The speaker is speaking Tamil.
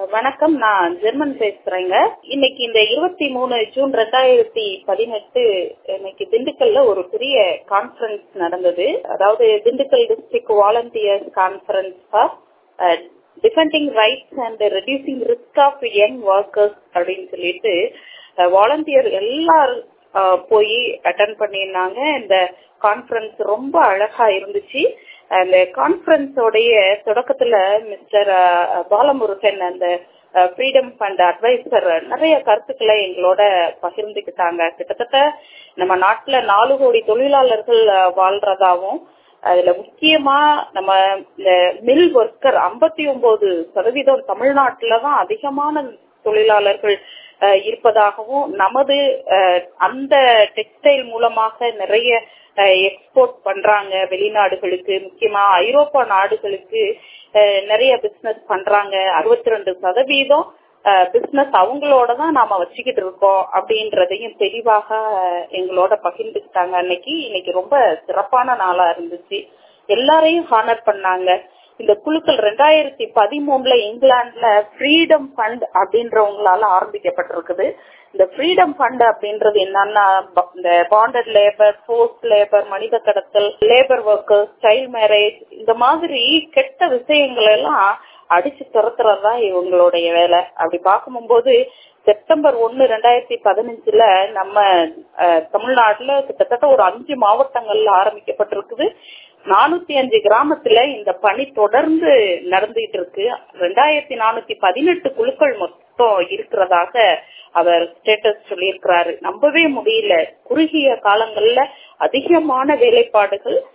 வணக்கம் நான் ஜெர்மன் பேசுறேங்க இன்னைக்கு இந்த இருபத்தி மூணு ஜூன் ரெண்டாயிரத்தி பதினெட்டு இன்னைக்கு திண்டுக்கல்ல ஒரு பெரிய கான்பரன்ஸ் நடந்தது அதாவது Dindigul district volunteers conference for defending rights and reducing risk of young workers அப்படின்னு சொல்லிட்டு வாலண்டியர் எல்லாரும் போய் அட்டன் பண்ணியிருந்தாங்க இந்த கான்பரன்ஸ் ரொம்ப அழகா இருந்துச்சு அந்த கான்பரன்ஸோடைய தொடக்கத்துல மிஸ்டர் பாலமுருகன் அந்த ஃப்ரீடம் ஃபண்ட் அட்வைசர் நிறைய கருத்துக்களை எங்களோட பகிர்ந்துக்கிட்டாங்க கிட்டத்தட்ட நம்ம நாட்டுல நாலு கோடி தொழிலாளர்கள் வாழ்றதாவும் அதுல முக்கியமா நம்ம இந்த மில் ஒர்க்கர் ஐம்பத்தி ஒன்பது சதவீதம் தமிழ்நாட்டுலதான் அதிகமான தொழிலாளர்கள் இருப்பதாகவும் நமது அந்த டெக்ஸ்டைல் மூலமாக நிறைய எக்ஸ்போர்ட் பண்றாங்க வெளிநாடுகளுக்கு முக்கியமா ஐரோப்பா நாடுகளுக்கு நிறைய பிசினஸ் பண்றாங்க அறுபத்தி ரெண்டு சதவீதம் பிசினஸ் அவங்களோட தான் நாம வச்சுக்கிட்டு இருக்கோம் அப்படின்றதையும் தெளிவாக எங்களோட பகிர்ந்துக்கிட்டாங்க அன்னைக்கு இன்னைக்கு ரொம்ப சிறப்பான நாளா இருந்துச்சு எல்லாரையும் ஹானர் பண்ணாங்க இந்த குழுக்கள் ரெண்டாயிரத்தி பதிமூணுல இங்கிலாந்துல ஃப்ரீடம் ஃபண்ட் அப்படின்றவங்களால ஆரம்பிக்கப்பட்டிருக்குது இந்த ஃப்ரீடம் ஃபண்ட் அப்படின்றது என்னன்னா இந்த பாண்டட் லேபர் ஃபோர்ஸ் லேபர் மனித கடத்தல் லேபர் ஒர்க்கர்ஸ் சைல்ட் மேரேஜ் இந்த மாதிரி கெட்ட விஷயங்கள் எல்லாம் அடிச்சு துரத்துறதுதா இவங்களுடைய வேலை அப்படி பார்க்கும்போது செப்டம்பர் ஒன்னு ரெண்டாயிரத்தி பதினஞ்சுல நம்ம தமிழ்நாட்டுல கிட்டத்தட்ட ஒரு அஞ்சு மாவட்டங்கள்ல ஆரம்பிக்கப்பட்டிருக்குது நானூத்தி அஞ்சு கிராமத்துல இந்த பணி தொடர்ந்து நடந்துகிட்டு இருக்கு ரெண்டாயிரத்தி நானூத்தி பதினெட்டு குழுக்கள் மொத்தம் இருக்கிறதாக அவர் ஸ்டேட்டஸ் சொல்லியிருக்கிறாரு நம்பவே முடியல குறுகிய காலங்கள்ல அதிகமான வேலைப்பாடுகள்